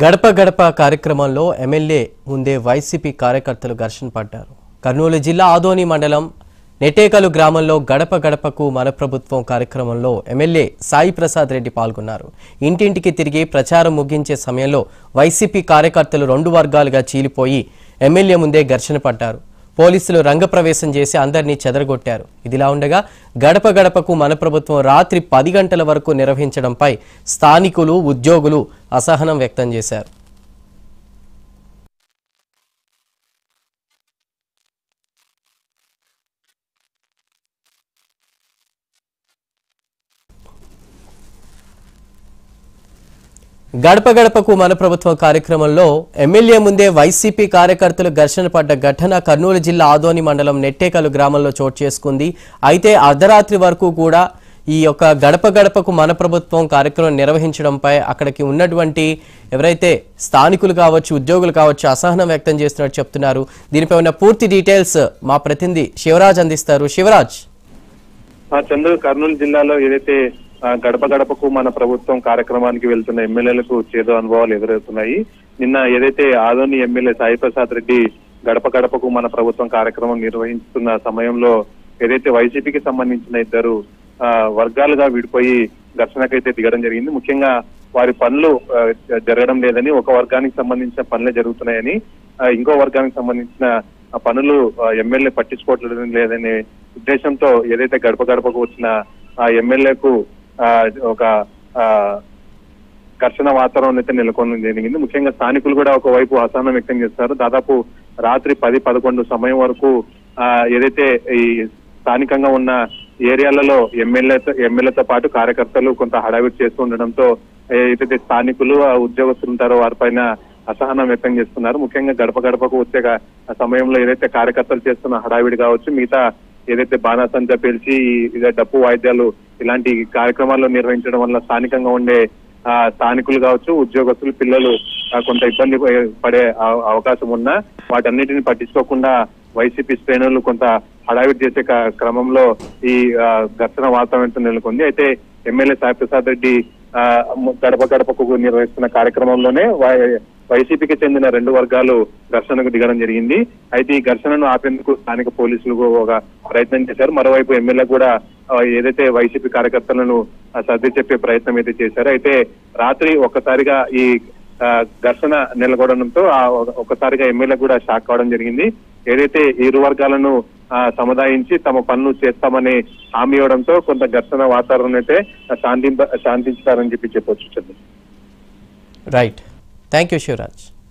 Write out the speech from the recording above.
గడప గడప కార్యక్రమంలో ఎమ్మెల్యే ముందే వైసీపీ కార్యకర్తలు ఘర్షణ పడ్డారు కర్నూలు జిల్లా ఆదోని మండలం నెటేకలు గ్రామంలో గడప గడపకు మన ప్రభుత్వం కార్యక్రమంలో ఎమ్మెల్యే సాయి ప్రసాద్ రెడ్డి పాల్గొన్నారు ఇంటింటికి తిరిగి ప్రచారం ముగించే సమయంలో వైసీపీ కార్యకర్తలు రెండు వర్గాలుగా చీలిపోయి ఎమ్మెల్యే ముందే ఘర్షణ పడ్డారు పోలీసులు రంగప్రవేశం చేసి అందరినీ చెదరగొట్టారు ఇదిలా ఉండగా గడప గడపకు మన ప్రభుత్వం రాత్రి పది గంటల వరకు నిర్వహించడంపై స్థానికులు ఉద్యోగులు అసహనం వ్యక్తం చేశారు గడప గడపకు మన ప్రభుత్వం కార్యక్రమంలో ఎమ్మెల్యే ముందే వైసీపీ కార్యకర్తలు ఘర్షణ పడ్డ ఘటన కర్నూలు జిల్లా ఆదోని మండలం నెట్టేకలు గ్రామంలో చోటు చేసుకుంది అయితే అర్ధరాత్రి వరకు కూడా ఈ యొక్క గడప గడపకు మన ప్రభుత్వం కార్యక్రమం నిర్వహించడంపై అక్కడికి ఉన్నటువంటి ఎవరైతే స్థానికులు కావచ్చు ఉద్యోగులు కావచ్చు అసహనం వ్యక్తం చేస్తున్నట్టు చెప్తున్నారు దీనిపై ఉన్న పూర్తి డీటెయిల్స్ మా ప్రతినిధి శివరాజ్ అందిస్తారు శివరాజ్ ఆ చంద్రు కర్నూలు జిల్లాలో ఏదైతే ఆ, గడప గడపకు మన ప్రభుత్వం కార్యక్రమానికి వెళ్తున్న ఎమ్మెల్యేలకు చేదు అనుభవాలు ఎదురవుతున్నాయి నిన్న ఏదైతే ఆదోని ఎమ్మెల్యే సాయి ప్రసాద్ రెడ్డి గడప గడపకు మన ప్రభుత్వం కార్యక్రమం నిర్వహిస్తున్న సమయంలో ఏదైతే వైసీపీకి సంబంధించిన ఇద్దరు ఆ, వర్గాలుగా విడిపోయి ఘర్షణకైతే దిగడం జరిగింది ముఖ్యంగా వారి పనులు ఆ, జరగడం లేదని ఒక వర్గానికి సంబంధించిన పనులే జరుగుతున్నాయని ఆ, ఇంకో వర్గానికి సంబంధించిన ఆ పనులు ఆ, ఎమ్మెల్యే పట్టించుకోవట్లేదు లేదనే ఉద్దేశంతో ఏదైతే గడప గడపకు వచ్చిన ఆ ఎమ్మెల్యేకు ఆ, ఒక ఆ, ఘర్షణ వాతావరణం అయితే నెలకొని జరిగింది ముఖ్యంగా స్థానికులు కూడా ఒకవైపు అసహనం వ్యక్తం చేస్తారు దాదాపు రాత్రి పది పదకొండు సమయం వరకు ఆ, ఏదైతే ఈ స్థానికంగా ఉన్న ఏరియాలలో ఎమ్మెల్యేతో ఎమ్మెల్యేతో పాటు కార్యకర్తలు కొంత హడావిడి చేస్తూ ఉండడంతో ఏదైతే స్థానికులు ఆ ఉద్యోగస్తులు ఉంటారో వారిపైన అసహనం వ్యక్తం చేస్తున్నారు ముఖ్యంగా గడప గడపకు వచ్చే గా- ఆ సమయంలో ఏదైతే కార్యకర్తలు చేస్తున్న హడావిడి కావచ్చు మిగతా ఏదైతే బాణాసంచా పేల్చి ఇదే డప్పు వాయిద్యాలు ఇలాంటి కార్యక్రమాలు నిర్వహించడం వల్ల స్థానికంగా ఉండే ఆ స్థానికులు కావచ్చు ఉద్యోగస్తులు పిల్లలు ఆ, కొంత ఇబ్బంది పడే- పడే అవ- అవకాశం ఉన్నా వాటన్నిటిని పట్టించుకోకుండా వైసీపీ శ్రేణులు కొంత హడావిడి చేసే క- క్రమంలో ఈ ఆ, ఘర్షణ వాతావరణం నెలకొంది అయితే ఎమ్మెల్యే సాయి ప్రసాద్ రెడ్డి ఆ, మ- గడప గడపకు నిర్వహిస్తున్న కార్యక్రమంలోనే వై- వైసీపీకి చెందిన రెండు వర్గాలు ఘర్షణకు దిగడం జరిగింది అయితే ఈ ఘర్షణను ఆపేందుకు స్థానిక పోలీసులు ఒక ప్రయత్నం చేశారు మరోవైపు ఎమ్మెల్యే కూడా ఆ, ఏదైతే వైసీపీ కార్యకర్తలను ఆ, సర్ది చెప్పే ప్రయత్నం అయితే చేశారు అయితే రాత్రి ఒక్కసారిగా ఈ ఆ, ఘర్షణ నెలకొనడంతో ఆ ఒక- ఒక్కసారిగా ఎమ్మెల్యే కూడా షాక్ కావడం జరిగింది ఏదైతే ఇరు వర్గాలను ఆ, సముదాయించి తమ పనులు చేస్తామని హామీ ఇవ్వడంతో కొంత ఘర్షణ వాతావరణం అయితే శాంతింప శాంతించుతారని చెప్పి చెప్పొచ్చు Chandra right thank you Shivraj